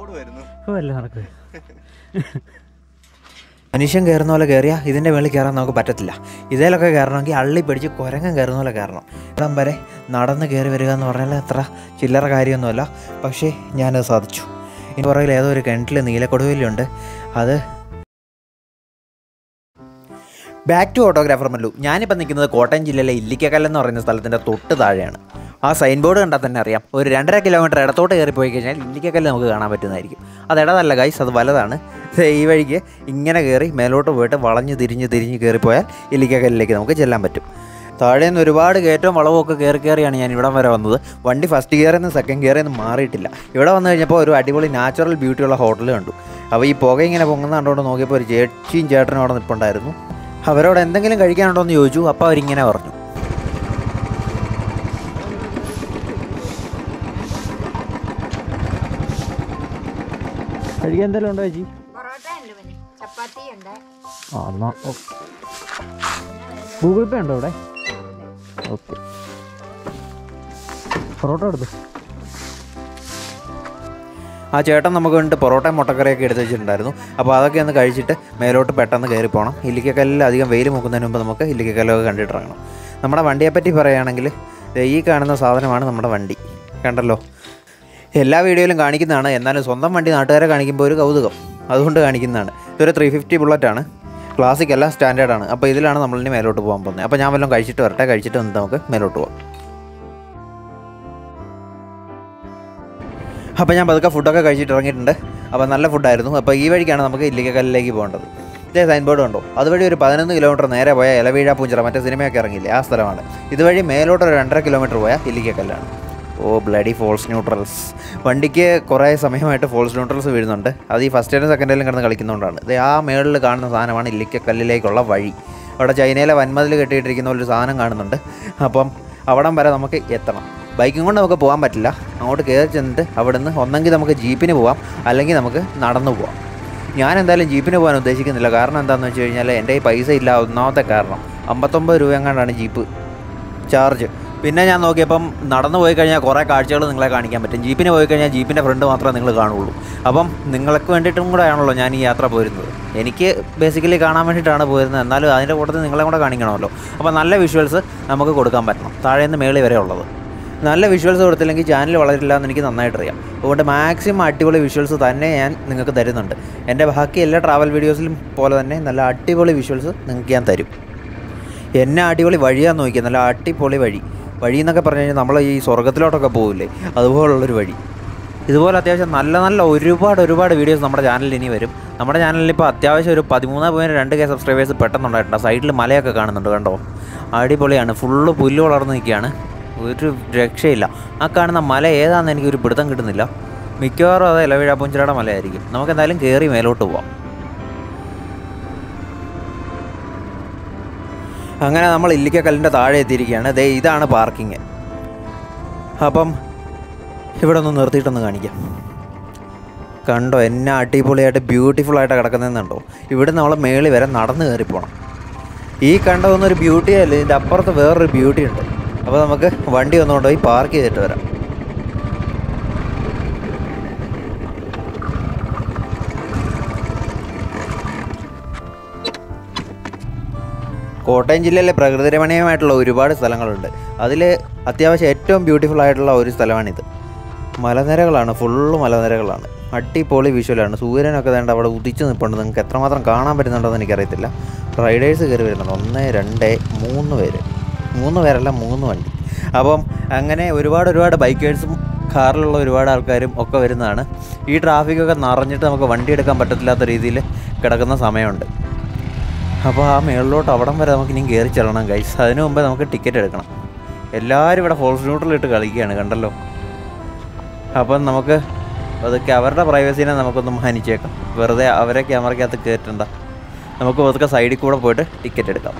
ഓട് വരുന്നു ഓ അല്ല നടക്കുക മനുഷ്യൻ കയറുന്ന പോലെ കയറിയാൽ ഇതിൻ്റെ മേളിൽ കയറാൻ നമുക്ക് പറ്റത്തില്ല ഇതിലൊക്കെ കയറണമെങ്കിൽ അള്ളി പിടിച്ച് കുരങ്ങൻ കയറുന്ന പോലെ കയറണം ഇവിടം വരെ നടന്ന് കയറി വരിക എന്ന് പറഞ്ഞാൽ അത്ര ചില്ലറ കാര്യമൊന്നുമല്ല പക്ഷേ ഞാനത് സാധിച്ചു ഇനി പുറകിൽ ഏതോ ഒരു കിണറ്റിൽ നീലക്കൊടുവിലുണ്ട് അത് ബാക്ക് ടു ഓട്ടോഗ്രാഫർ മല്ലു ഞാനിപ്പോൾ നിൽക്കുന്നത് കോട്ടയം ജില്ലയിലെ ഇല്ലിക്കക്കൽ എന്ന് പറയുന്ന സ്ഥലത്തിൻ്റെ തൊട്ട് താഴെയാണ് ആ സൈൻ ബോർഡ് കണ്ടാൽ തന്നെ അറിയാം ഒരു രണ്ടര കിലോമീറ്റർ ഇടത്തോട്ട് കയറി പോയി കഴിഞ്ഞാൽ ഇല്ലിക്കക്കല്ല് നമുക്ക് കാണാൻ പറ്റുന്നതായിരിക്കും അത് ഇടതല്ല ഗൈസ് അത് വലതാണ് ദേ ഈ വഴിക്ക് ഇങ്ങനെ കയറി മേലോട്ട് പോയിട്ട് വളഞ്ഞ് തിരിഞ്ഞ് തിരിഞ്ഞ് കയറിപ്പോയാൽ ഇല്ലിക്കക്കല്ലിലേക്ക് നമുക്ക് ചെല്ലാൻ പറ്റും താഴെ നിന്ന് ഒരുപാട് കയറ്റവും വളവും ഒക്കെ കയറി കയറിയാണ് ഞാൻ ഇവിടം വരെ വന്നത് വണ്ടി ഫസ്റ്റ് ഗിയറിൽ നിന്ന് സെക്കൻഡ് ഗിയറിൽ നിന്ന് മാറിയിട്ടില്ല ഇവിടെ വന്നു കഴിഞ്ഞപ്പോൾ ഒരു അടിപൊളി നാച്ചുറൽ ബ്യൂട്ടിയുള്ള ഹോട്ടൽ കണ്ടു അപ്പോൾ ഈ പുക ഇങ്ങനെ പൊങ്ങുന്ന കണ്ടുകൊണ്ട് നോക്കിയപ്പോൾ ഒരു ചേച്ചിയും ചേട്ടനും അവിടെ നിൽപ്പുണ്ടായിരുന്നു അവരോട് എന്തെങ്കിലും കഴിക്കാനുണ്ടോ എന്ന് ചോദിച്ചു അപ്പോൾ അവരിങ്ങനെ പറഞ്ഞു കഴിക്കാൻ എന്തെങ്കിലും ഉണ്ടോ ചേച്ചി പൊറോട്ട ഉണ്ട് പിന്നെ ചപ്പാത്തി ഉണ്ട് ആ എന്നാ ഗൂഗിൾ പേ ഉണ്ടോ ഇവിടെ ഓക്കെ പൊറോട്ട എടുത്തു ആ ചേട്ടൻ നമുക്ക് വേണ്ടിയിട്ട് പൊറോട്ടയും മുട്ടക്കറിയൊക്കെ എടുത്ത് വെച്ചിട്ടുണ്ടായിരുന്നു അപ്പോൾ അതൊക്കെ ഒന്ന് കഴിച്ചിട്ട് മേലോട്ട് പെട്ടെന്ന് കയറി പോകണം ഇല്ലിക്കക്കല്ലിൽ അധികം വെയിൽ മുക്കുന്നതിന് മുമ്പ് നമുക്ക് ഇല്ലിക്കക്കല്ലൊക്കെ കണ്ടിട്ടിറങ്ങണം നമ്മുടെ വണ്ടിയെപ്പറ്റി പറയുകയാണെങ്കിൽ ദേ ഈ കാണുന്ന സാധനമാണ് നമ്മുടെ വണ്ടി കണ്ടല്ലോ എല്ലാ വീഡിയോയിലും കാണിക്കുന്നതാണ് എന്നാലും സ്വന്തം വണ്ടി നാട്ടുകാരെ കാണിക്കുമ്പോൾ ഒരു കൗതുകം അതുകൊണ്ട് കാണിക്കുന്നതാണ് ഇതൊരു ത്രീ ഫിഫ്റ്റി ബുള്ളറ്റാണ് ക്ലാസിക് അല്ല സ്റ്റാൻഡേർഡാണ് അപ്പോൾ ഇതിലാണ് നമ്മളിനി മേലോട്ട് പോകാൻ പോകുന്നത് അപ്പോൾ ഞാൻ വല്ലതും കഴിച്ചിട്ട് വരട്ടെ കഴിച്ചിട്ട് വന്നിട്ട് നമുക്ക് മേലോട്ട് പോകാം അപ്പോൾ ഞാൻ പതുക്കെ ഫുഡൊക്കെ കഴിച്ചിട്ട് ഇറങ്ങിയിട്ടുണ്ട് അപ്പോൾ നല്ല ഫുഡായിരുന്നു അപ്പോൾ ഈ വഴിക്കാണ് നമുക്ക് ഇല്ലിക്കക്കല്ലിലേക്ക് പോകേണ്ടത് ഇതേ സൈൻ ബോർഡ് ഉണ്ടോ അതുവഴി ഒരു പതിനൊന്ന് കിലോമീറ്റർ നേരെ പോയാൽ ഇലവീഴ പൂഞ്ചിറ മറ്റേ സിനിമയൊക്കെ ഇറങ്ങിയില്ലേ ആ സ്ഥലമാണ് ഇതുവഴി മേലോട്ട് ഒരു രണ്ടര കിലോമീറ്റർ പോയാൽ ഇല്ലിക്കക്കല്ലാണ് ഓ ബ്ലഡി ഫോൾസ് ന്യൂട്രൽസ് വണ്ടിക്ക് കുറേ സമയമായിട്ട് ഫോൾസ് ന്യൂട്രൽസ് വീഴുന്നുണ്ട് അത് ഈ ഫസ്റ്റ് ഇയറും സെക്കൻഡ് ഇയറിലും കിടന്ന് കളിക്കുന്നതുകൊണ്ടാണ് ഇത് ആ മേളിൽ കാണുന്ന സാധനമാണ് ഇല്ലിക്കക്കല്ലിലേക്കുള്ള വഴി അവിടെ ചൈനയിലെ വൻമതിൽ കെട്ടിയിട്ടിരിക്കുന്ന ഒരു സാധനം കാണുന്നുണ്ട് അപ്പം അവിടം വരെ നമുക്ക് എത്തണം ബൈക്കും കൊണ്ട് നമുക്ക് പോകാൻ പറ്റില്ല അങ്ങോട്ട് കയറി ചെന്നിട്ട് അവിടുന്ന് ഒന്നെങ്കിൽ നമുക്ക് ജീപ്പിന് പോവാം അല്ലെങ്കിൽ നമുക്ക് നടന്നു പോവാം ഞാൻ എന്തായാലും ജീപ്പിന് പോകാൻ ഉദ്ദേശിക്കുന്നില്ല കാരണം എന്താണെന്ന് വെച്ച് കഴിഞ്ഞാൽ എൻ്റെ കയ്യിൽ പൈസ ഇല്ല ഒന്നാമത്തെ കാരണം അമ്പത്തൊമ്പത് രൂപ എങ്ങാണ്ടാണ് ജീപ്പ് ചാർജ് പിന്നെ ഞാൻ നോക്കിയപ്പം നടന്നു പോയി കഴിഞ്ഞാൽ കുറേ കാഴ്ചകൾ നിങ്ങളെ കാണിക്കാൻ പറ്റും ജീപ്പിന് പോയി കഴിഞ്ഞാൽ ജീപ്പിൻ്റെ ഫ്രണ്ട് മാത്രമേ നിങ്ങൾ കാണുള്ളൂ അപ്പം നിങ്ങൾക്ക് വേണ്ടിയിട്ടും കൂടെ ആണല്ലോ ഞാൻ ഈ യാത്ര പോരുന്നത് എനിക്ക് ബേസിക്കലി കാണാൻ വേണ്ടിയിട്ടാണ് പോരുന്നത് എന്നാലും അതിൻ്റെ കൂട്ടത്തിൽ നിങ്ങളെ കൂടെ കാണിക്കണമല്ലോ അപ്പോൾ നല്ല വിഷ്വൽസ് നമുക്ക് കൊടുക്കാൻ പറ്റണം താഴെ നിന്ന് മേളി വരെ ഉള്ളത് നല്ല വിഷ്വൽസ് കൊടുത്തില്ലെങ്കിൽ ചാനൽ വളരില്ല എന്ന് എനിക്ക് നന്നായിട്ട് അറിയാം അതുകൊണ്ട് മാക്സിമം അടിപൊളി വിഷ്വൽസ് തന്നെ ഞാൻ നിങ്ങൾക്ക് തരുന്നുണ്ട് എൻ്റെ ബാക്കി എല്ലാ ട്രാവൽ വീഡിയോസിലും പോലെ തന്നെ നല്ല അടിപൊളി വിഷ്വൽസ് നിങ്ങൾക്ക് ഞാൻ തരും എന്നെ അടിപൊളി വഴിയാന്ന് നോക്കിയാൽ നല്ല അടിപൊളി വഴി വഴി എന്നൊക്കെ പറഞ്ഞു കഴിഞ്ഞാൽ നമ്മൾ ഈ സ്വർഗത്തിലോട്ടൊക്കെ പോകില്ലേ അതുപോലുള്ളൊരു വഴി ഇതുപോലെ അത്യാവശ്യം നല്ല നല്ല ഒരുപാട് ഒരുപാട് വീഡിയോസ് നമ്മുടെ ചാനലിൽ ഇനി വരും നമ്മുടെ ചാനലിൽ ഇപ്പോൾ അത്യാവശ്യം ഒരു പതിമൂന്ന് പോയിൻറ്റ് രണ്ട് കെ സബ്സ്ക്രൈബേഴ്സ് പെട്ടെന്നുണ്ടായിട്ടുണ്ട് സൈഡിൽ മലയൊക്കെ കാണുന്നുണ്ട് കണ്ടോ അടിപൊളിയാണ് ഫുള്ള് പുല്ല് വളർന്ന് നിൽക്കുകയാണ് ഒരു രക്ഷയില്ല ആ കാണുന്ന മല ഏതാണെന്ന് എനിക്കൊരു പിടുത്തം കിട്ടുന്നില്ല മിക്കവാറും അത് ഇലവിഴാപ്പുഞ്ചിറയുടെ മലയായിരിക്കും നമുക്ക് എന്തായാലും കയറി മേലോട്ട് പോവാം അങ്ങനെ നമ്മൾ ഇല്ലിക്കക്കല്ലിൻ്റെ താഴെ എത്തിയിരിക്കുകയാണ് ദേ ഇതാണ് പാർക്കിങ് അപ്പം ഇവിടെ ഒന്ന് നിർത്തിയിട്ടൊന്ന് കാണിക്കാം കണ്ടോ എന്നെ അടിപൊളിയായിട്ട് ബ്യൂട്ടിഫുൾ ആയിട്ട് കിടക്കുന്നതെന്നുണ്ടോ ഇവിടെ നമ്മൾ മേളി വരെ നടന്ന് കയറി പോകണം ഈ കണ്ടതൊന്നും ഒരു ബ്യൂട്ടി അല്ല ഇതിൻ്റെ അപ്പുറത്ത് വേറൊരു ബ്യൂട്ടി ഉണ്ട് അപ്പോൾ നമുക്ക് വണ്ടി ഒന്ന് കൊണ്ടുപോയി പാർക്ക് ചെയ്തിട്ട് വരാം കോട്ടയം ജില്ലയിലെ പ്രകൃതിരമണീയമായിട്ടുള്ള ഒരുപാട് സ്ഥലങ്ങളുണ്ട് അതിൽ അത്യാവശ്യം ഏറ്റവും ബ്യൂട്ടിഫുൾ ആയിട്ടുള്ള ഒരു സ്ഥലമാണിത് മലനിരകളാണ് ഫുള്ള് മലനിരകളാണ് അടിപൊളി വിഷ്വലാണ് സൂര്യനൊക്കെ വേണ്ട അവിടെ ഉദിച്ച് നിൽപ്പുണ്ട് നിങ്ങൾക്ക് എത്രമാത്രം കാണാൻ പറ്റുന്നുണ്ടോയെന്ന് എനിക്കറിയത്തില്ല റൈഡേഴ്സ് കയറി വരുന്നുണ്ട് ഒന്ന് രണ്ട് മൂന്ന് പേര് മൂന്ന് പേരല്ല മൂന്ന് വണ്ടി അപ്പം അങ്ങനെ ഒരുപാട് ഒരുപാട് ബൈക്കേഴ്സും കാറിലുള്ള ഒരുപാട് ആൾക്കാരും ഒക്കെ വരുന്നതാണ് ഈ ട്രാഫിക്കൊക്കെ നിറഞ്ഞിട്ട് നമുക്ക് വണ്ടി എടുക്കാൻ പറ്റത്തില്ലാത്ത രീതിയിൽ കിടക്കുന്ന സമയമുണ്ട് അപ്പോൾ ആ മേളിലോട്ട് അവിടം വരെ നമുക്ക് ഇനിയും കയറി ചെല്ലണം ഗൈസ് അതിനു മുമ്പേ നമുക്ക് ടിക്കറ്റ് എടുക്കണം എല്ലാവരും ഇവിടെ ഫോൾസ് ന്യൂട്രലിട്ട് കളിക്കുകയാണ് കണ്ടല്ലോ അപ്പം നമുക്ക് അതൊക്കെ അവരുടെ പ്രൈവസീനെ നമുക്കൊന്ന് മാനിച്ചേക്കാം വെറുതെ അവരെ ക്യാമറയ്ക്കകത്ത് കയറ്റണ്ട നമുക്ക് പതുക്കെ സൈഡിൽ കൂടെ പോയിട്ട് ടിക്കറ്റ് എടുക്കാം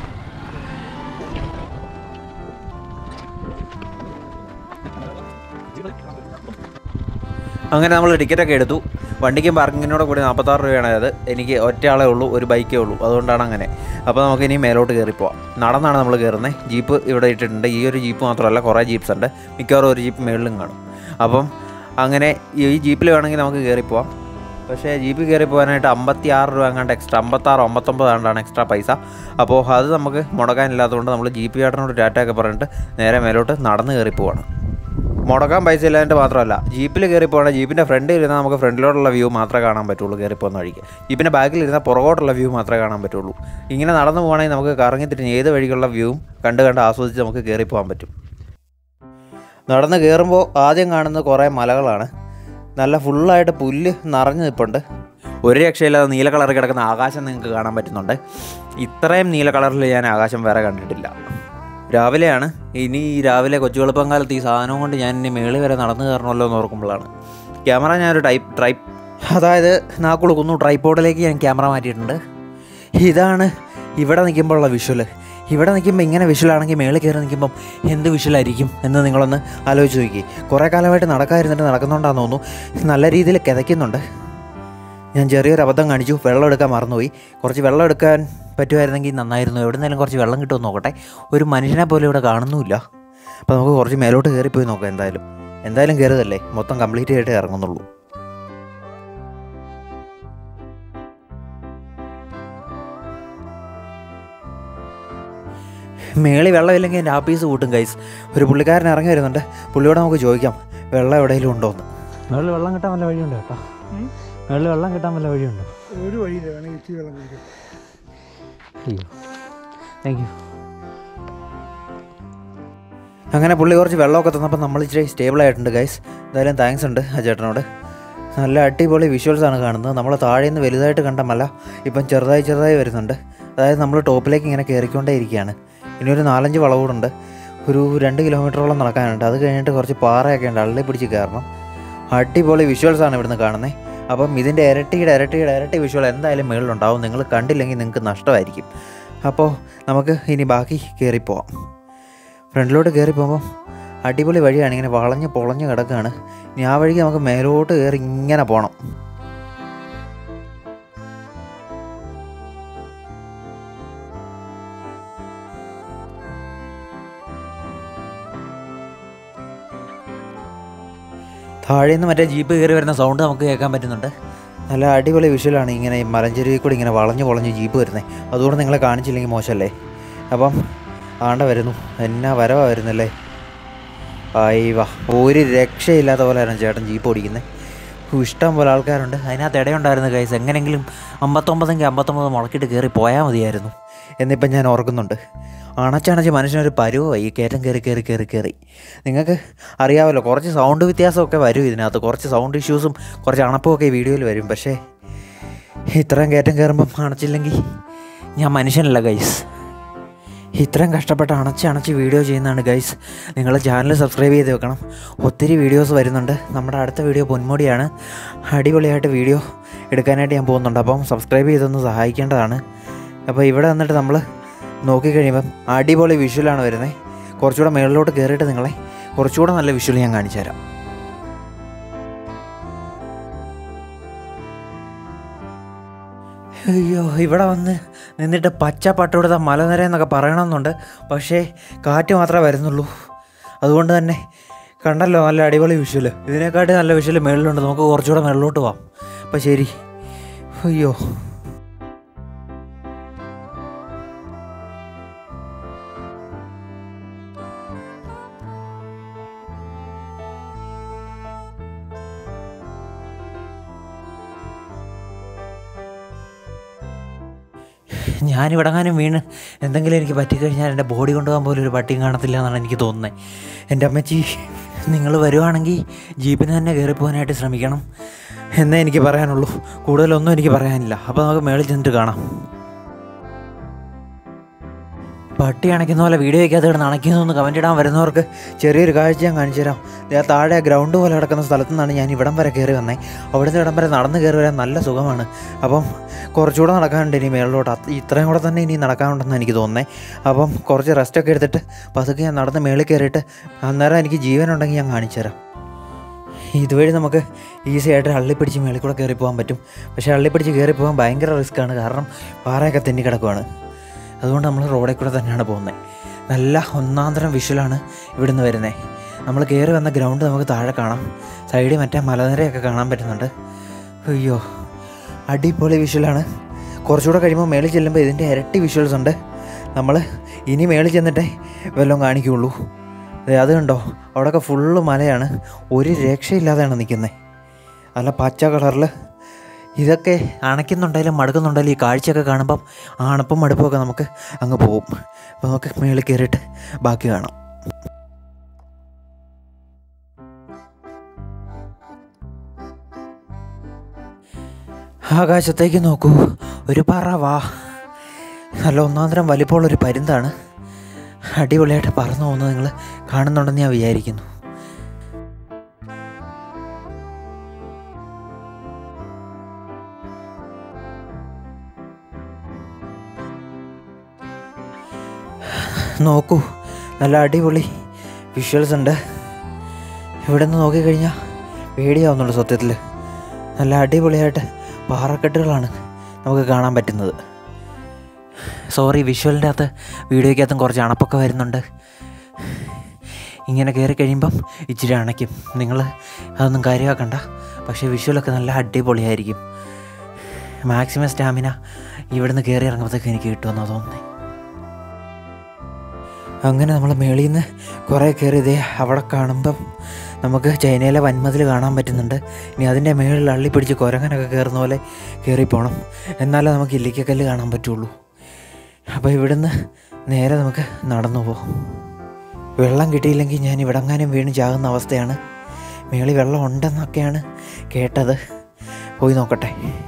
അങ്ങനെ നമ്മൾ ടിക്കറ്റൊക്കെ എടുത്തു വണ്ടിക്കും പാർക്കിങ്ങിനോട് കൂടി നാൽപ്പത്താറ് രൂപയാണ് അത് എനിക്ക് ഒറ്റയാളേ ഉള്ളൂ ഒരു ബൈക്കേ ഉള്ളൂ അതുകൊണ്ടാണ് അങ്ങനെ അപ്പോൾ നമുക്ക് ഇനി മേലോട്ട് കയറി പോവാം നടന്നാണ് നമ്മൾ കയറുന്നത് ജീപ്പ് ഇവിടെ ഇട്ടിട്ടുണ്ട് ഈ ഒരു ജീപ്പ് മാത്രമല്ല കുറേ ജീപ്സ് ഉണ്ട് മിക്കവാറും ഒരു ജീപ്പ് മേളിലും കാണും അപ്പം അങ്ങനെ ഈ ജീപ്പിൽ വേണമെങ്കിൽ നമുക്ക് കയറിപ്പോവാം പക്ഷേ ജീപ്പിൽ കയറി പോകാനായിട്ട് അമ്പത്തി ആറ് രൂപ എങ്ങാണ്ട് എക്സ്ട്രാ അമ്പത്താറ് അമ്പത്തൊമ്പത് ആണ്ടാണ് എക്സ്ട്രാ പൈസ അപ്പോൾ അത് നമുക്ക് മുടക്കാനില്ലാത്തതുകൊണ്ട് നമ്മൾ ജീപ്പ് ചേട്ടനോട് ടാറ്റയൊക്കെ പറഞ്ഞിട്ട് നേരെ മേലോട്ട് നടന്ന് കയറി പോവാണ് മുടക്കാൻ പൈസ ഇല്ലാണ്ട് മാത്രമല്ല ജീപ്പിൽ കയറി പോകണം ജീപ്പിൻ്റെ ഫ്രണ്ടിൽ ഇരുന്നാൽ നമുക്ക് ഫ്രണ്ടിലോട്ടുള്ള വ്യൂ മാത്രമേ കാണാൻ പറ്റുള്ളൂ കയറി പോകുന്ന വഴിക്ക് ജീപ്പിൻ്റെ ബാക്കിൽ ഇരുന്നാൽ പുറകോട്ടുള്ള വ്യൂ മാത്രമേ കാണാൻ പറ്റുള്ളൂ ഇങ്ങനെ നടന്നു പോകണമെങ്കിൽ നമുക്ക് കറങ്ങി തിരിഞ്ഞ് ഏത് വഴിക്കുള്ള വ്യൂവും കണ്ട് കണ്ട് ആസ്വദിച്ച് നമുക്ക് കയറി പോകാൻ പറ്റും നടന്ന് കയറുമ്പോൾ ആദ്യം കാണുന്നത് കുറേ മലകളാണ് നല്ല ഫുള്ളായിട്ട് പുല്ല് നിറഞ്ഞു നിൽപ്പുണ്ട് ഒരു രക്ഷയില്ലാതെ നീല കളറിൽ കിടക്കുന്ന ആകാശം നിങ്ങൾക്ക് കാണാൻ പറ്റുന്നുണ്ട് ഇത്രയും നീല കളറിൽ ഞാൻ ആകാശം വേറെ കണ്ടിട്ടില്ല രാവിലെയാണ് ഇനി ഈ രാവിലെ കൊച്ചുവെളുപ്പം കാലത്ത് ഈ സാധനം കൊണ്ട് ഞാൻ ഇനി മേളിൽ വരെ നടന്നു കയറണമല്ലോ എന്ന് ഓർക്കുമ്പോഴാണ് ക്യാമറ ഞാനൊരു ടൈപ്പ് ട്രൈപ്പ് അതായത് നാക്കുളുക്കുന്നു ട്രൈപ്പോഡിലേക്ക് ഞാൻ ക്യാമറ മാറ്റിയിട്ടുണ്ട് ഇതാണ് ഇവിടെ നിൽക്കുമ്പോഴുള്ള വിഷ്വൽ ഇവിടെ നിൽക്കുമ്പോൾ ഇങ്ങനെ വിഷ്വലാണെങ്കിൽ മേളിൽ കയറി നിൽക്കുമ്പം എന്ത് വിഷ്വലായിരിക്കും എന്ന് നിങ്ങളൊന്ന് ആലോചിച്ച് നോക്കി കുറേ കാലമായിട്ട് നടക്കാതിരുന്നിട്ട് നടക്കുന്നുണ്ടാന്ന് തോന്നുന്നു നല്ല രീതിയിൽ കിതയ്ക്കുന്നുണ്ട് ഞാൻ ചെറിയൊരു അബദ്ധം കാണിച്ചു വെള്ളം എടുക്കാൻ മറന്നുപോയി കുറച്ച് വെള്ളം എടുക്കാൻ പറ്റുമായിരുന്നെങ്കിൽ നന്നായിരുന്നു എവിടുന്നേലും കുറച്ച് വെള്ളം കിട്ടുമെന്ന് നോക്കട്ടെ ഒരു മനുഷ്യനെ പോലും ഇവിടെ കാണുന്നുമില്ല അപ്പോൾ നമുക്ക് കുറച്ച് മേലോട്ട് കയറിപ്പോയി നോക്കാം എന്തായാലും എന്തായാലും കയറുതല്ലേ മൊത്തം കംപ്ലീറ്റ് ആയിട്ട് ഇറങ്ങുന്നുള്ളൂ മേളി വെള്ളമില്ലെങ്കിൽ എൻ്റെ ആപ്പീസ് കൂട്ടും ഗൈസ് ഒരു പുള്ളിക്കാരൻ ഇറങ്ങി വരുന്നുണ്ട് പുള്ളിയോട് നമുക്ക് ചോദിക്കാം വെള്ളം എവിടെയെങ്കിലും ഉണ്ടോ എന്ന് മേളിൽ വെള്ളം കിട്ടാൻ വല്ല വഴിയുണ്ടോ കേട്ടോ മേളിൽ വെള്ളം കിട്ടാൻ വല്ല വഴിയുണ്ടോ ഒരു വഴിയില്ല വേണമെങ്കിൽ ഇച്ചിരി വെള്ളം കുടിക്കും അയ്യോ താങ്ക് യു അങ്ങനെ പുള്ളി കുറച്ച് വെള്ളമൊക്കെ തന്നപ്പോൾ നമ്മൾ ഇച്ചിരി സ്റ്റേബിൾ ആയിട്ടുണ്ട് ഗൈസ് എന്തായാലും താങ്ക്സ് ഉണ്ട് ആ ചേട്ടനോട് നല്ല അടിപൊളി വിഷ്വൽസ് ആണ് കാണുന്നത് നമ്മൾ താഴെ നിന്ന് വലുതായിട്ട് കണ്ട മല ഇപ്പം ചെറുതായി ചെറുതായി വരുന്നുണ്ട് അതായത് നമ്മൾ ടോപ്പിലേക്ക് ഇങ്ങനെ കയറിക്കൊണ്ടേ ഇരിക്കുകയാണ് ഇനി ഒരു നാലഞ്ച് വളവുകളുണ്ട് ഒരു രണ്ട് കിലോമീറ്ററോളം നടക്കാനുണ്ട് അത് കഴിഞ്ഞിട്ട് കുറച്ച് പാറയൊക്കെ ഉണ്ട് അള്ളി പിടിച്ച് കയറണം അടിപൊളി വിഷ്വൽസ് ആണ് ഇവിടുന്ന് കാണുന്നത് അപ്പം ഇതിൻ്റെ ഇരട്ടിയുടെ ഇരട്ടിയുടെ ഇരട്ടി വിഷ്വൽ എന്തായാലും മുകളിലുണ്ടാവും നിങ്ങൾ കണ്ടില്ലെങ്കിൽ നിങ്ങൾക്ക് നഷ്ടമായിരിക്കും അപ്പോൾ നമുക്ക് ഇനി ബാക്കി കയറിപ്പോവാം ഫ്രണ്ടിലോട്ട് കയറി പോകുമ്പോൾ അടിപൊളി വഴിയാണ് ഇങ്ങനെ വളഞ്ഞ് പൊളഞ്ഞ് കിടക്കുകയാണ് ഇനി ആ വഴിക്ക് നമുക്ക് മേലോട്ട് കയറി ഇങ്ങനെ പോകണം താഴെ നിന്ന് മറ്റേ ജീപ്പ് കയറി വരുന്ന സൗണ്ട് നമുക്ക് കേൾക്കാൻ പറ്റുന്നുണ്ട് നല്ല അടിപൊളി വിഷ്വലാണ് ഇങ്ങനെ ഈ മലഞ്ചെരുവിൽ കൂടി ഇങ്ങനെ വളഞ്ഞ് പൊളഞ്ഞ് ജീപ്പ് വരുന്നത് അതുകൊണ്ട് നിങ്ങളെ കാണിച്ചില്ലെങ്കിൽ മോശമല്ലേ അപ്പം ആണ്ട വരുന്നു എന്നാ വരവാ വരുന്നല്ലേ അയ്യവ ഒരു രക്ഷയില്ലാത്ത പോലെയാണ് ചേട്ടൻ ജീപ്പ് ഓടിക്കുന്നത് ഇഷ്ടം പോലെ ആൾക്കാരുണ്ട് അതിനകത്ത് ഇടയുണ്ടായിരുന്നു കൈസ് എങ്ങനെയെങ്കിലും അമ്പത്തൊമ്പതെങ്കിൽ അമ്പത്തൊമ്പത് മുളക്കിയിട്ട് കയറി പോയാൽ മതിയായിരുന്നു എന്നിപ്പം ഞാൻ ഓർക്കുന്നുണ്ട് അണച്ചണച്ച് മനുഷ്യനൊരു പരുവായി ഈ കയറ്റം കയറി കയറി കയറി കയറി നിങ്ങൾക്ക് അറിയാമല്ലോ കുറച്ച് സൗണ്ട് വ്യത്യാസമൊക്കെ വരും ഇതിനകത്ത് കുറച്ച് സൗണ്ട് ഇഷ്യൂസും കുറച്ച് അണപ്പമൊക്കെ ഈ വീഡിയോയിൽ വരും പക്ഷേ ഇത്രയും കയറ്റം കയറുമ്പം അണച്ചില്ലെങ്കിൽ ഞാൻ മനുഷ്യനല്ല ഗൈസ് ഇത്രയും കഷ്ടപ്പെട്ട് അണച്ച് അണച്ച് വീഡിയോ ചെയ്യുന്നതാണ് ഗൈസ് നിങ്ങൾ ചാനൽ സബ്സ്ക്രൈബ് ചെയ്ത് വെക്കണം ഒത്തിരി വീഡിയോസ് വരുന്നുണ്ട് നമ്മുടെ അടുത്ത വീഡിയോ പൊന്മുടിയാണ് അടിപൊളിയായിട്ട് വീഡിയോ എടുക്കാനായിട്ട് ഞാൻ പോകുന്നുണ്ട് അപ്പം സബ്സ്ക്രൈബ് ചെയ്തൊന്ന് സഹായിക്കേണ്ടതാണ് അപ്പോൾ ഇവിടെ വന്നിട്ട് നമ്മൾ നോക്കിക്കഴിയുമ്പം അടിപൊളി വിഷ്വലാണ് വരുന്നത് കുറച്ചുകൂടെ മുകളിലോട്ട് കയറിയിട്ട് നിങ്ങളെ കുറച്ചുകൂടെ നല്ല വിഷ്വൽ ഞാൻ കാണിച്ചു തരാം അയ്യോ ഇവിടെ വന്ന് നിന്നിട്ട് പച്ച പട്ടുകൊടുത്ത മലനിര എന്നൊക്കെ പറയണമെന്നുണ്ട് പക്ഷേ കാറ്റ് മാത്രമേ വരുന്നുള്ളൂ അതുകൊണ്ട് തന്നെ കണ്ടല്ലോ നല്ല അടിപൊളി വിഷ്വൽ ഇതിനെക്കാട്ടി നല്ല വിഷ്വൽ മേളിലുണ്ട് നമുക്ക് കുറച്ചുകൂടെ മേളിലോട്ട് പോവാം അപ്പം ശരി അയ്യോ ഞാനിവിടെങ്ങാനും വീണ് എന്തെങ്കിലും എനിക്ക് പറ്റിക്കഴിഞ്ഞാൽ എൻ്റെ ബോഡി കൊണ്ടുപോകാൻ പോലും ഒരു പട്ടിയും കാണത്തില്ല എന്നാണ് എനിക്ക് തോന്നുന്നത് എൻ്റെ അമ്മച്ചി നിങ്ങൾ വരുവാണെങ്കിൽ ജീപ്പിന് തന്നെ കയറി പോകാനായിട്ട് ശ്രമിക്കണം എന്നേ എനിക്ക് പറയാനുള്ളൂ കൂടുതലൊന്നും എനിക്ക് പറയാനില്ല അപ്പോൾ നമുക്ക് മേളിൽ ചെന്നിട്ട് കാണാം പട്ടി അണയ്ക്കുന്ന പോലെ വീഡിയോ വയ്ക്കാതെ കിടന്ന് അണയ്ക്കുന്നൊന്ന് കമൻറ്റ് ഇടാൻ വരുന്നവർക്ക് ചെറിയൊരു കാഴ്ച ഞാൻ കാണിച്ചു തരാം ദേ ആ താഴെ ഗ്രൗണ്ട് പോലെ കിടക്കുന്ന സ്ഥലത്തു നിന്നാണ് ഞാൻ ഇവിടം വരെ കയറി വന്നത് അവിടുന്ന് ഇവിടം വരെ നടന്ന് കയറി വരാൻ നല്ല സുഖമാണ് അപ്പം കുറച്ചുകൂടെ നടക്കാനുണ്ട് ഇനി മേളിലോട്ട് അത് ഇത്രയും കൂടെ തന്നെ ഇനി നടക്കാനുണ്ടെന്ന് എനിക്ക് തോന്നുന്നത് അപ്പം കുറച്ച് റെസ്റ്റൊക്കെ എടുത്തിട്ട് പതുക്കെ ഞാൻ നടന്ന് മേളിൽ കയറിയിട്ട് അന്നേരം എനിക്ക് ജീവനുണ്ടെങ്കിൽ ഞാൻ കാണിച്ചു തരാം ഇതുവഴി നമുക്ക് ഈസി ആയിട്ട് അള്ളിപ്പിടിച്ച് മേളിൽ കൂടെ കയറി പോകാൻ പറ്റും പക്ഷേ അള്ളിപ്പിടിച്ച് കയറി പോകാൻ ഭയങ്കര റിസ്ക്കാണ് കാരണം പാറയൊക്കെ തെന്നി കിടക്കുവാണ് അതുകൊണ്ട് നമ്മൾ റോഡിൽ കൂടെ തന്നെയാണ് പോകുന്നത് നല്ല ഒന്നാന്തരം വിഷ്വലാണ് ഇവിടുന്ന് വരുന്നത് നമ്മൾ കയറി വന്ന ഗ്രൗണ്ട് നമുക്ക് താഴെ കാണാം സൈഡിൽ മറ്റേ മലനിരയൊക്കെ കാണാൻ പറ്റുന്നുണ്ട് അയ്യോ അടിപൊളി വിഷ്വലാണ് കുറച്ചുകൂടെ കഴിയുമ്പോൾ മേളിൽ ചെല്ലുമ്പോൾ ഇതിൻ്റെ ഇരട്ടി വിഷ്വൽസ് ഉണ്ട് നമ്മൾ ഇനി മേളിൽ ചെന്നിട്ടേ വല്ലതും കാണിക്കുകയുള്ളൂ ദേ അത് കണ്ടോ അവിടെയൊക്കെ ഫുള്ള് മലയാണ് ഒരു രക്ഷയില്ലാതെയാണ് നിൽക്കുന്നത് നല്ല പച്ച കളറിൽ ഇതൊക്കെ അണയ്ക്കുന്നുണ്ടെങ്കിലും മടുക്കുന്നുണ്ടെങ്കിലും ഈ കാഴ്ചയൊക്കെ കാണുമ്പം ആ അണപ്പും മടുപ്പുമൊക്കെ നമുക്ക് അങ്ങ് പോവും അപ്പോൾ നമുക്ക് മേളിൽ കയറിയിട്ട് ബാക്കി കാണാം ആകാശത്തേക്ക് നോക്കൂ ഒരു പറവ നല്ല ഒന്നാന്തരം വലിപ്പമുള്ളൊരു പരുന്താണ് അടിപൊളിയായിട്ട് പറന്നു പോകുന്നത് നിങ്ങൾ കാണുന്നുണ്ടെന്ന് ഞാൻ വിചാരിക്കുന്നു നോക്കൂ നല്ല അടിപൊളി വിഷ്വൽസ് ഉണ്ട് ഇവിടെ നിന്ന് നോക്കിക്കഴിഞ്ഞാൽ പേടിയാവുന്നുള്ളൂ സത്യത്തിൽ നല്ല അടിപൊളിയായിട്ട് പാറക്കെട്ടുകളാണ് നമുക്ക് കാണാൻ പറ്റുന്നത് സോറി വിഷ്വലിൻ്റെ അകത്ത് വീഡിയോയ്ക്കകത്തും കുറച്ച് അണപ്പൊക്കെ വരുന്നുണ്ട് ഇങ്ങനെ കയറി കഴിയുമ്പം ഇച്ചിരി അണയ്ക്കും നിങ്ങൾ അതൊന്നും കാര്യമാക്കണ്ട പക്ഷേ വിഷ്വലൊക്കെ നല്ല അടിപൊളിയായിരിക്കും മാക്സിമം സ്റ്റാമിന ഇവിടുന്ന് കയറി ഇറങ്ങുമ്പോഴത്തേക്ക് എനിക്ക് കിട്ടുമെന്നാണ് തോന്നുന്നത് അങ്ങനെ നമ്മൾ മേളിൽ നിന്ന് കുറേ കയറി ഇതേ അവിടെ കാണുമ്പം നമുക്ക് ചൈനയിലെ വൻമതിൽ കാണാൻ പറ്റുന്നുണ്ട് ഇനി അതിൻ്റെ മേളിൽ അള്ളി പിടിച്ച് കുരങ്ങനൊക്കെ കയറുന്ന പോലെ കയറി പോകണം എന്നാലേ നമുക്ക് ഇല്ലിക്കക്കല്ല് കാണാൻ പറ്റുള്ളൂ അപ്പോൾ ഇവിടുന്ന് നേരെ നമുക്ക് നടന്നു പോകും വെള്ളം കിട്ടിയില്ലെങ്കിൽ ഞാൻ ഇവിടെങ്ങാനും വീണ് ചാകുന്ന അവസ്ഥയാണ് മേളിൽ വെള്ളം ഉണ്ടെന്നൊക്കെയാണ് കേട്ടത് പോയി നോക്കട്ടെ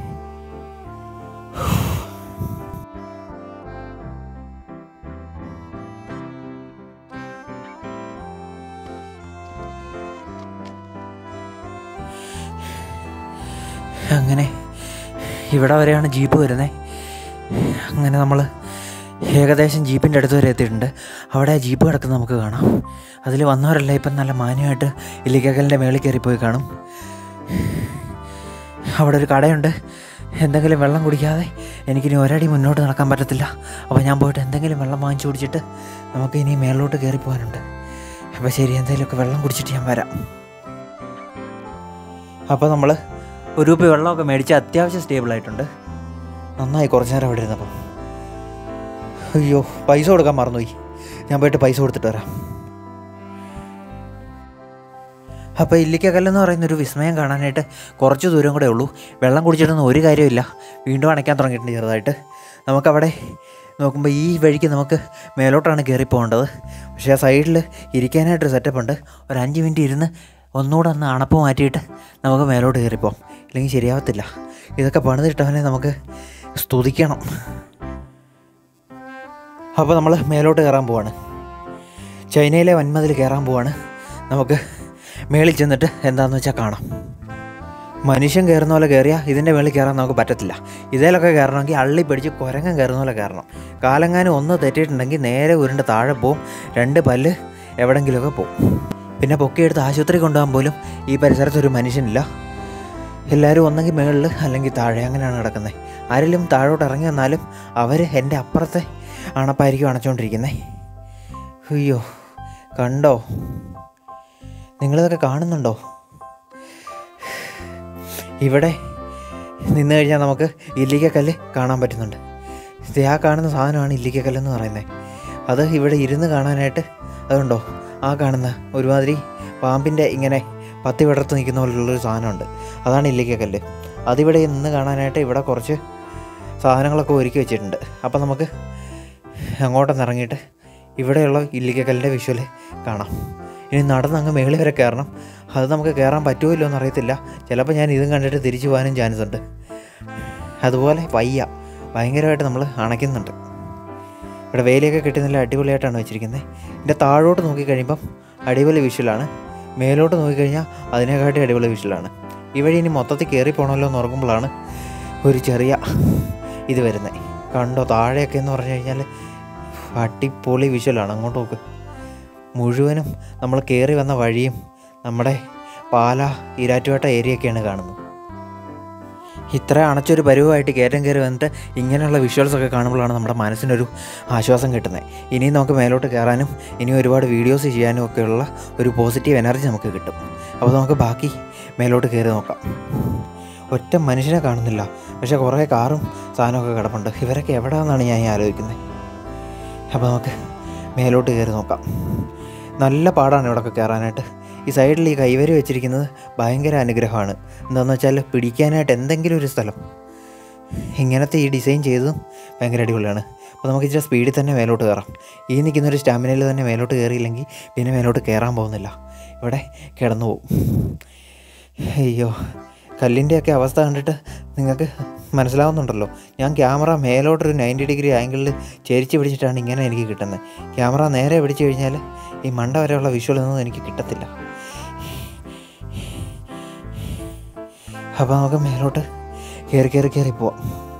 അങ്ങനെ ഇവിടെ വരെയാണ് ജീപ്പ് വരുന്നത് അങ്ങനെ നമ്മൾ ഏകദേശം ജീപ്പിൻ്റെ അടുത്ത് വരെ എത്തിയിട്ടുണ്ട് അവിടെ ആ ജീപ്പ് കിടക്കുന്നത് നമുക്ക് കാണാം അതിൽ വന്നവരെല്ലാം ഇപ്പം നല്ല മാന്യമായിട്ട് ഇല്ലിക്കക്കലിൻ്റെ മേളിൽ കയറിപ്പോയി കാണും അവിടെ ഒരു കടയുണ്ട് എന്തെങ്കിലും വെള്ളം കുടിക്കാതെ എനിക്കിനി ഒരടി മുന്നോട്ട് നടക്കാൻ പറ്റത്തില്ല അപ്പോൾ ഞാൻ പോയിട്ട് എന്തെങ്കിലും വെള്ളം വാങ്ങിച്ചു കുടിച്ചിട്ട് നമുക്ക് ഇനി മേളിലോട്ട് കയറി പോകാനുണ്ട് അപ്പോൾ ശരി എന്തെങ്കിലുമൊക്കെ വെള്ളം കുടിച്ചിട്ട് ഞാൻ വരാം അപ്പോൾ നമ്മൾ ഒരു കുപ്പി വെള്ളമൊക്കെ മേടിച്ച് അത്യാവശ്യം സ്റ്റേബിൾ ആയിട്ടുണ്ട് നന്നായി കുറച്ച് നേരം അവിടെ ഇരുന്നപ്പം അയ്യോ പൈസ കൊടുക്കാൻ മറന്നുപോയി ഞാൻ പോയിട്ട് പൈസ കൊടുത്തിട്ട് വരാം അപ്പോൾ ഇല്ലിക്കക്കല്ലെന്ന് പറയുന്ന ഒരു വിസ്മയം കാണാനായിട്ട് കുറച്ച് ദൂരം കൂടെ ഉള്ളൂ വെള്ളം കുടിച്ചിട്ടൊന്നും ഒരു കാര്യമില്ല വീണ്ടും അണയ്ക്കാൻ തുടങ്ങിയിട്ടുണ്ട് ചെറുതായിട്ട് നമുക്കവിടെ നോക്കുമ്പോൾ ഈ വഴിക്ക് നമുക്ക് മേലോട്ടാണ് കയറി പോകേണ്ടത് പക്ഷേ ആ സൈഡിൽ ഇരിക്കാനായിട്ടൊരു സെറ്റപ്പ് ഉണ്ട് ഒരു അഞ്ച് മിനിറ്റ് ഇരുന്ന് ഒന്നുകൂടെ ഒന്ന് അണപ്പ് മാറ്റിയിട്ട് നമുക്ക് മേലോട്ട് കയറിപ്പോം ഇല്ലെങ്കിൽ ശരിയാവത്തില്ല ഇതൊക്കെ പണിതിട്ടവനെ നമുക്ക് സ്തുതിക്കണം അപ്പോൾ നമ്മൾ മേലോട്ട് കയറാൻ പോവാണ് ചൈനയിലെ വൻമതിൽ കയറാൻ പോവാണ് നമുക്ക് മേളിൽ ചെന്നിട്ട് എന്താണെന്ന് വെച്ചാൽ കാണാം മനുഷ്യൻ കയറുന്ന പോലെ കയറിയാൽ ഇതിൻ്റെ മേളിൽ കയറാൻ നമുക്ക് പറ്റത്തില്ല ഇതിലൊക്കെ കയറണമെങ്കിൽ അള്ളി പിടിച്ച് കുരങ്ങൻ കയറുന്ന പോലെ കയറണം കാലങ്ങാനും ഒന്ന് തെറ്റിയിട്ടുണ്ടെങ്കിൽ നേരെ ഉരുണ്ട് താഴെ പോവും രണ്ട് പല്ല് എവിടെങ്കിലുമൊക്കെ പോവും പിന്നെ പൊക്കിയെടുത്ത് ആശുപത്രി കൊണ്ടുപോകാൻ പോലും ഈ പരിസരത്ത് ഒരു മനുഷ്യനില്ല എല്ലാവരും ഒന്നെങ്കിൽ മേളിൽ അല്ലെങ്കിൽ താഴെ അങ്ങനെയാണ് കിടക്കുന്നത് ആരെങ്കിലും താഴോട്ട് ഇറങ്ങി വന്നാലും അവർ എൻ്റെ അപ്പുറത്തെ അണപ്പായിരിക്കും അണച്ചുകൊണ്ടിരിക്കുന്നത് അയ്യോ കണ്ടോ നിങ്ങളിതൊക്കെ കാണുന്നുണ്ടോ ഇവിടെ നിന്ന് കഴിഞ്ഞാൽ നമുക്ക് ഇല്ലിക്കക്കല്ല് കാണാൻ പറ്റുന്നുണ്ട് ഇത് ആ കാണുന്ന സാധനമാണ് ഇല്ലിക്കക്കല്ലെന്ന് പറയുന്നത് അത് ഇവിടെ ഇരുന്ന് കാണാനായിട്ട് അതുണ്ടോ ആ കാണുന്ന ഒരുമാതിരി പാമ്പിൻ്റെ ഇങ്ങനെ പത്തി വിടർത്ത് നിൽക്കുന്ന പോലുള്ളൊരു സാധനമുണ്ട് അതാണ് ഇല്ലിക്കക്കല്ല് അതിവിടെ നിന്ന് കാണാനായിട്ട് ഇവിടെ കുറച്ച് സാധനങ്ങളൊക്കെ ഒരുക്കി വെച്ചിട്ടുണ്ട് അപ്പോൾ നമുക്ക് അങ്ങോട്ടൊന്ന് ഇറങ്ങിയിട്ട് ഇവിടെയുള്ള ഇല്ലിക്കക്കല്ലിൻ്റെ വിഷ്വല് കാണാം ഇനി നടന്ന് അങ്ങ് മേളിൽ വരെ കയറണം അത് നമുക്ക് കയറാൻ പറ്റുമല്ലോ എന്ന് അറിയത്തില്ല ചിലപ്പോൾ ഞാൻ ഇതും കണ്ടിട്ട് തിരിച്ചു പോകാനും ചാൻസ് ഉണ്ട് അതുപോലെ വയ്യ ഭയങ്കരമായിട്ട് നമ്മൾ അണയ്ക്കുന്നുണ്ട് ഇവിടെ വേലിയൊക്കെ കെട്ടി നല്ല അടിപൊളിയായിട്ടാണ് വെച്ചിരിക്കുന്നത് ഇതിൻ്റെ താഴോട്ട് നോക്കിക്കഴിയുമ്പം അടിപൊളി വിഷ്വലാണ് മേലോട്ട് നോക്കിക്കഴിഞ്ഞാൽ അതിനെക്കാട്ടി അടിപൊളി വിഷ്വലാണ് ഈ വഴി ഇനി മൊത്തത്തിൽ കയറി പോകണമല്ലോ എന്ന് ഓർക്കുമ്പോഴാണ് ഒരു ചെറിയ ഇത് വരുന്നത് കണ്ടോ താഴെയൊക്കെ എന്ന് പറഞ്ഞു കഴിഞ്ഞാൽ അടിപൊളി വിഷ്വലാണ് അങ്ങോട്ട് നോക്ക് മുഴുവനും നമ്മൾ കയറി വന്ന വഴിയും നമ്മുടെ പാല ഈരാറ്റുപേട്ട ഏരിയയൊക്കെയാണ് കാണുന്നത് ഇത്ര അണച്ചൊരു പരുവമായിട്ട് കയറ്റം കയറി വന്നിട്ട് ഇങ്ങനെയുള്ള വിഷ്വൽസൊക്കെ കാണുമ്പോഴാണ് നമ്മുടെ മനസ്സിനൊരു ആശ്വാസം കിട്ടുന്നത് ഇനിയും നമുക്ക് മേലോട്ട് കയറാനും ഇനി ഒരുപാട് വീഡിയോസ് ചെയ്യാനും ഒക്കെയുള്ള ഒരു പോസിറ്റീവ് എനർജി നമുക്ക് കിട്ടും അപ്പോൾ നമുക്ക് ബാക്കി മേലോട്ട് കയറി നോക്കാം ഒറ്റ മനുഷ്യനെ കാണുന്നില്ല പക്ഷേ കുറേ കാറും സാധനമൊക്കെ കിടപ്പുണ്ട് ഇവരൊക്കെ എവിടെയാണെന്നാണ് ഞാൻ ഈ ആലോചിക്കുന്നത് അപ്പോൾ നമുക്ക് മേലോട്ട് കയറി നോക്കാം നല്ല പാടാണ് ഇവിടെയൊക്കെ കയറാനായിട്ട് ഈ സൈഡിൽ ഈ കൈവരി വെച്ചിരിക്കുന്നത് ഭയങ്കര അനുഗ്രഹമാണ് എന്താണെന്ന് വെച്ചാൽ പിടിക്കാനായിട്ട് എന്തെങ്കിലും ഒരു സ്ഥലം ഇങ്ങനത്തെ ഈ ഡിസൈൻ ചെയ്തതും ഭയങ്കര അടിപൊളിയാണ് അപ്പോൾ നമുക്ക് ഇച്ചിരി സ്പീഡിൽ തന്നെ മേലോട്ട് കയറാം ഈ നിൽക്കുന്ന ഒരു സ്റ്റാമിനയിൽ തന്നെ മേലോട്ട് കയറിയില്ലെങ്കിൽ പിന്നെ മേലോട്ട് കയറാൻ പോകുന്നില്ല ഇവിടെ കിടന്നു പോകും അയ്യോ കല്ലിൻ്റെയൊക്കെ അവസ്ഥ കണ്ടിട്ട് നിങ്ങൾക്ക് മനസ്സിലാവുന്നുണ്ടല്ലോ ഞാൻ ക്യാമറ മേലോട്ടൊരു നയൻറ്റി ഡിഗ്രി ആംഗിളിൽ ചേരിച്ച് പിടിച്ചിട്ടാണ് ഇങ്ങനെ എനിക്ക് കിട്ടുന്നത് ക്യാമറ നേരെ പിടിച്ചു കഴിഞ്ഞാൽ ഈ മണ്ട വരെയുള്ള വിഷ്വൽ ഒന്നും എനിക്ക് കിട്ടത്തില്ല അപ്പോൾ നമുക്ക് മേലോട്ട് കയറി കയറി കയറി പോവാം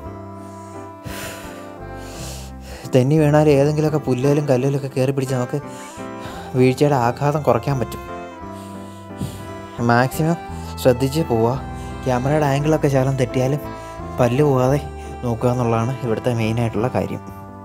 തെന്നി വീണാൽ ഏതെങ്കിലുമൊക്കെ പുല്ലേലും കല്ലിലൊക്കെ കയറി പിടിച്ച് നമുക്ക് വീഴ്ചയുടെ ആഘാതം കുറയ്ക്കാൻ പറ്റും മാക്സിമം ശ്രദ്ധിച്ച് പോവുക ക്യാമറയുടെ ആംഗിളൊക്കെ ശകലം തെറ്റിയാലും പല്ല് പോകാതെ നോക്കുക എന്നുള്ളതാണ് ഇവിടുത്തെ മെയിനായിട്ടുള്ള കാര്യം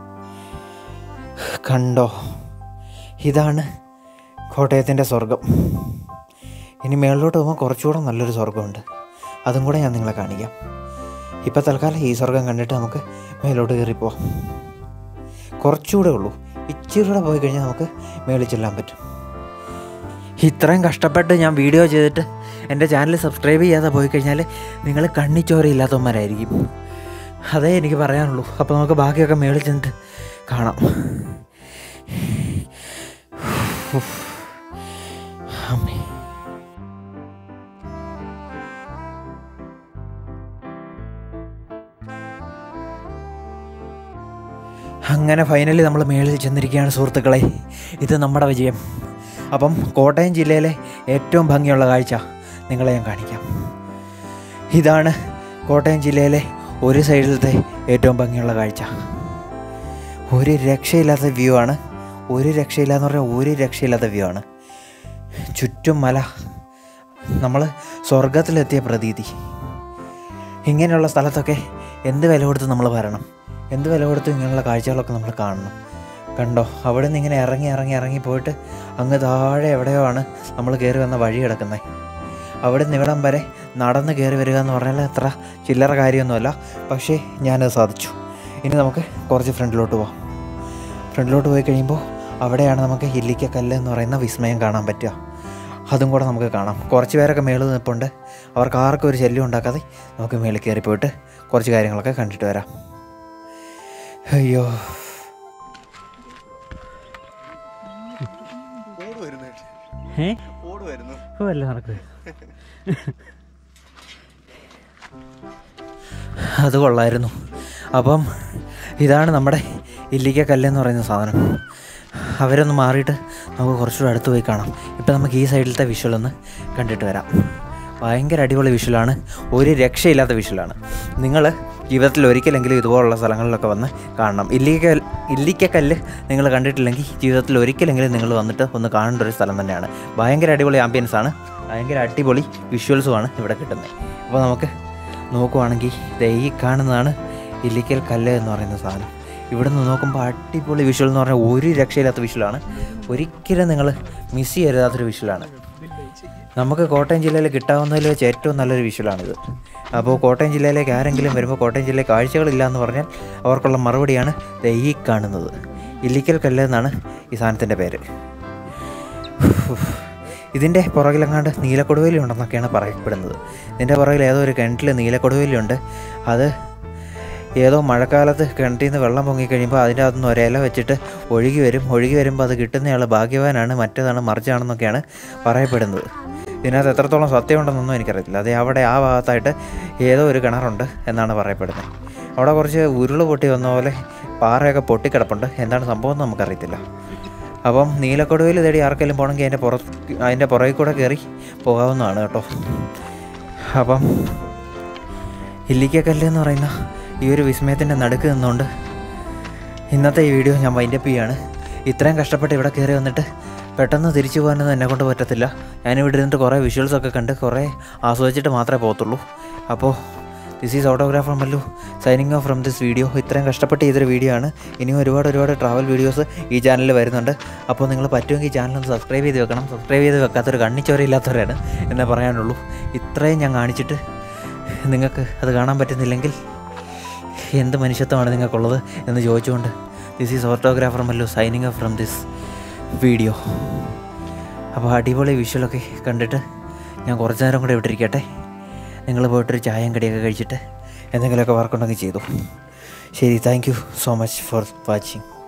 കണ്ടോ ഇതാണ് കോട്ടയത്തിൻ്റെ സ്വർഗം ഇനി മേളിലോട്ട് പോകുമ്പോൾ കുറച്ചുകൂടെ നല്ലൊരു സ്വർഗമുണ്ട് അതും കൂടെ ഞാൻ നിങ്ങളെ കാണിക്കാം ഇപ്പം തൽക്കാലം ഈ സ്വർഗം കണ്ടിട്ട് നമുക്ക് മേലോട്ട് കയറിപ്പോവാം കുറച്ചുകൂടെ ഉള്ളൂ ഇച്ചിരി കൂടെ പോയി കഴിഞ്ഞാൽ നമുക്ക് മേളിൽ ചെല്ലാൻ പറ്റും ഇത്രയും കഷ്ടപ്പെട്ട് ഞാൻ വീഡിയോ ചെയ്തിട്ട് എൻ്റെ ചാനൽ സബ്സ്ക്രൈബ് ചെയ്യാതെ പോയി കഴിഞ്ഞാൽ നിങ്ങൾ കണ്ണിച്ചോരയില്ലാത്തവന്മാരായിരിക്കും അതേ എനിക്ക് പറയാനുള്ളൂ അപ്പോൾ നമുക്ക് ബാക്കിയൊക്കെ മേളിൽ ചെന്നിട്ട് കാണാം ഉഫ്. അമ്മേ അങ്ങനെ ഫൈനലി നമ്മൾ മേളിൽ ചെന്നിരിക്കുകയാണ് സുഹൃത്തുക്കളെ ഇത് നമ്മുടെ വിജയം അപ്പം കോട്ടയം ജില്ലയിലെ ഏറ്റവും ഭംഗിയുള്ള കാഴ്ച നിങ്ങളെ ഞാൻ കാണിക്കാം ഇതാണ് കോട്ടയം ജില്ലയിലെ ഒരു സൈഡിലത്തെ ഏറ്റവും ഭംഗിയുള്ള കാഴ്ച ഒരു രക്ഷയില്ലാത്ത വ്യൂ ആണ് ഒരു രക്ഷയില്ലാന്ന് പറഞ്ഞാൽ ഒരു രക്ഷയില്ലാത്ത വ്യൂ ആണ് ചുറ്റും മല നമ്മൾ സ്വർഗത്തിലെത്തിയ പ്രതീതി ഇങ്ങനെയുള്ള സ്ഥലത്തൊക്കെ എന്ത് വില കൊടുത്ത് നമ്മൾ വരണം എന്ത് വില കൊടുത്ത് ഇങ്ങനെയുള്ള കാഴ്ചകളൊക്കെ നമ്മൾ കാണണം കണ്ടോ അവിടെ നിന്ന് ഇങ്ങനെ ഇറങ്ങി ഇറങ്ങി ഇറങ്ങി പോയിട്ട് അങ്ങ് താഴെ എവിടെയോ ആണ് നമ്മൾ കയറി വന്ന വഴി കിടക്കുന്നത് അവിടെ നിന്ന് ഇവിടം വരെ നടന്ന് കയറി വരിക എന്ന് പറഞ്ഞാൽ അത്ര ചില്ലറ കാര്യമൊന്നുമല്ല പക്ഷേ ഞാനത് സാധിച്ചു ഇനി നമുക്ക് കുറച്ച് ഫ്രണ്ടിലോട്ട് പോവാം ഫ്രണ്ടിലോട്ട് പോയി കഴിയുമ്പോൾ അവിടെയാണ് നമുക്ക് ഇല്ലിക്കക്കല്ല് എന്ന് പറയുന്ന വിസ്മയം കാണാൻ പറ്റുക അതും കൂടെ നമുക്ക് കാണാം കുറച്ച് പേരൊക്കെ മേളിൽ നിൽപ്പുണ്ട് അവർക്ക് ആർക്കും ഒരു ശല്യം ഉണ്ടാക്കാതെ നമുക്ക് മേളിൽ കയറി പോയിട്ട് കുറച്ച് കാര്യങ്ങളൊക്കെ കണ്ടിട്ട് വരാം അയ്യോ ഏ ഓട് വരുന്നു ഇപ്പോൾ വല്ല നടക്കുക അത് കൊള്ളായിരുന്നു അപ്പം ഇതാണ് നമ്മുടെ ഇല്ലിക്ക കല്ലെന്ന് പറയുന്ന സാധനം അവരൊന്ന് മാറിയിട്ട് നമുക്ക് കുറച്ചുകൂടെ അടുത്ത് പോയി കാണാം ഇപ്പം നമുക്ക് ഈ സൈഡിലത്തെ വിഷ്വൽ ഒന്ന് കണ്ടിട്ട് വരാം ഭയങ്കര അടിപൊളി വിഷ്വലാണ് ഒരു രക്ഷയില്ലാത്ത വിഷ്വലാണ് നിങ്ങൾ ജീവിതത്തിൽ ഒരിക്കലെങ്കിലും ഇതുപോലുള്ള സ്ഥലങ്ങളിലൊക്കെ വന്ന് കാണണം ഇല്ലിക്ക ഇല്ലിക്കക്കല്ല് നിങ്ങൾ കണ്ടിട്ടില്ലെങ്കിൽ ജീവിതത്തിൽ ഒരിക്കലെങ്കിലും നിങ്ങൾ വന്നിട്ട് ഒന്ന് കാണേണ്ട ഒരു സ്ഥലം തന്നെയാണ് ഭയങ്കര അടിപൊളി ആംബിയൻസ് ആണ് ഭയങ്കര അടിപൊളി വിഷ്വൽസുമാണ് ഇവിടെ കിട്ടുന്നത് അപ്പോൾ നമുക്ക് നോക്കുവാണെങ്കിൽ ദേ ഈ കാണുന്നതാണ് ഇല്ലിക്കൽ കല്ല് എന്ന് പറയുന്ന സാധനം ഇവിടെ നിന്ന് നോക്കുമ്പോൾ അടിപൊളി വിഷ്വൽ എന്ന് പറഞ്ഞാൽ ഒരു രക്ഷയില്ലാത്ത വിഷ്വലാണ് ഒരിക്കലും നിങ്ങൾ മിസ് ചെയ്യരുതാത്തൊരു വിഷ്വലാണ് നമുക്ക് കോട്ടയം ജില്ലയിൽ കിട്ടാവുന്നതിൽ വെച്ച് ഏറ്റവും നല്ലൊരു വിഷ്വലാണിത് അപ്പോൾ കോട്ടയം ജില്ലയിലേക്ക് ആരെങ്കിലും വരുമ്പോൾ കോട്ടയം ജില്ലയിൽ കാഴ്ചകളില്ല എന്ന് പറഞ്ഞാൽ അവർക്കുള്ള മറുപടിയാണ് ദേ ഈ കാണുന്നത് ഇല്ലിക്കൽ കല്ല് എന്നാണ് ഈ സാധനത്തിൻ്റെ പേര് ഇതിൻ്റെ പുറകിലെങ്ങാണ്ട് നീലക്കൊടുവേലി ഉണ്ടെന്നൊക്കെയാണ് പറയപ്പെടുന്നത് ഇതിൻ്റെ പുറകിൽ ഏതോ ഒരു കിണറ്റിൽ നീലക്കൊടുവേലി ഉണ്ട് അത് ഏതോ മഴക്കാലത്ത് കിണറ്റിൽ നിന്ന് വെള്ളം പൊങ്ങിക്കഴിയുമ്പോൾ അതിൻ്റെ അകത്തുനിന്ന് ഒരില വെച്ചിട്ട് ഒഴുകി വരും ഒഴുകി വരുമ്പോൾ അത് കിട്ടുന്നയാൾ ഭാഗ്യവാനാണ് മറ്റേതാണ് മറിച്ചാണെന്നൊക്കെയാണ് പറയപ്പെടുന്നത് ഇതിനകത്ത് എത്രത്തോളം സത്യമുണ്ടെന്നൊന്നും എനിക്കറിയത്തില്ല അതേ അവിടെ ആ ഭാഗത്തായിട്ട് ഏതോ ഒരു കിണറുണ്ട് എന്നാണ് പറയപ്പെടുന്നത് അവിടെ കുറച്ച് ഉരുള് പൊട്ടി വന്ന പോലെ പാറയൊക്കെ പൊട്ടിക്കിടപ്പുണ്ട് എന്താണ് സംഭവം എന്ന് നമുക്കറിയത്തില്ല അപ്പം നീലക്കൊടുവിൽ തേടി ആർക്കെങ്കിലും പോകണമെങ്കിൽ അതിൻ്റെ പുറ അതിൻ്റെ പുറകിൽ കൂടെ കയറി പോകാവുന്നതാണ് കേട്ടോ അപ്പം ഇല്ലിക്കക്കല്ല് എന്ന് പറയുന്ന ഈ ഒരു വിസ്മയത്തിൻ്റെ നടുക്ക് നിന്നുകൊണ്ട് ഇന്നത്തെ ഈ വീഡിയോ ഞാൻ വൈൻഡപ്പ് ചെയ്യാണ് ഇത്രയും കഷ്ടപ്പെട്ട് ഇവിടെ കയറി വന്നിട്ട് പെട്ടെന്ന് തിരിച്ചു പോകാനൊന്നും എന്നെ കൊണ്ട് പറ്റത്തില്ല ഞാനിവിടെ ഇരുന്നിട്ട് കുറേ വിഷ്വൽസൊക്കെ കണ്ട് കുറേ ആസ്വദിച്ചിട്ട് മാത്രമേ പോകത്തുള്ളൂ അപ്പോൾ this is autographer Mallu signing off from this video ഇത്രയും കഷ്ടപ്പെട്ട് ചെയ്തൊരു വീഡിയോ ആണ് ഇനിയും ഒരുപാട് ഒരുപാട് ട്രാവൽ വീഡിയോസ് ഈ ചാനലിൽ വരുന്നുണ്ട് അപ്പോൾ നിങ്ങൾ പറ്റുമെങ്കിൽ ഈ ചാനൽ ഒന്ന് സബ്സ്ക്രൈബ് ചെയ്ത് വെക്കണം സബ്സ്ക്രൈബ് ചെയ്ത് വെക്കാത്തൊരു കണ്ണിച്ചോരയില്ലാത്തവരാണ് എന്നേ പറയാനുള്ളൂ ഇത്രയും ഞാൻ കാണിച്ചിട്ട് നിങ്ങൾക്ക് അത് കാണാൻ പറ്റുന്നില്ലെങ്കിൽ എന്ത് മനുഷ്യത്വമാണ് നിങ്ങൾക്കുള്ളത് എന്ന് ചോദിച്ചുകൊണ്ട് this is autographer Mallu signing off from this video അപ്പോൾ അടിപൊളി വിഷ്വലൊക്കെ കണ്ടിട്ട് ഞാൻ കുറച്ച് നേരം കൂടെ വിട്ടിരിക്കട്ടെ നിങ്ങൾ പോയിട്ടൊരു ചായയും കടിയൊക്കെ കഴിച്ചിട്ട് എന്തെങ്കിലുമൊക്കെ വർക്കുണ്ടെങ്കിൽ ചെയ്തു ശരി thank you so much for watching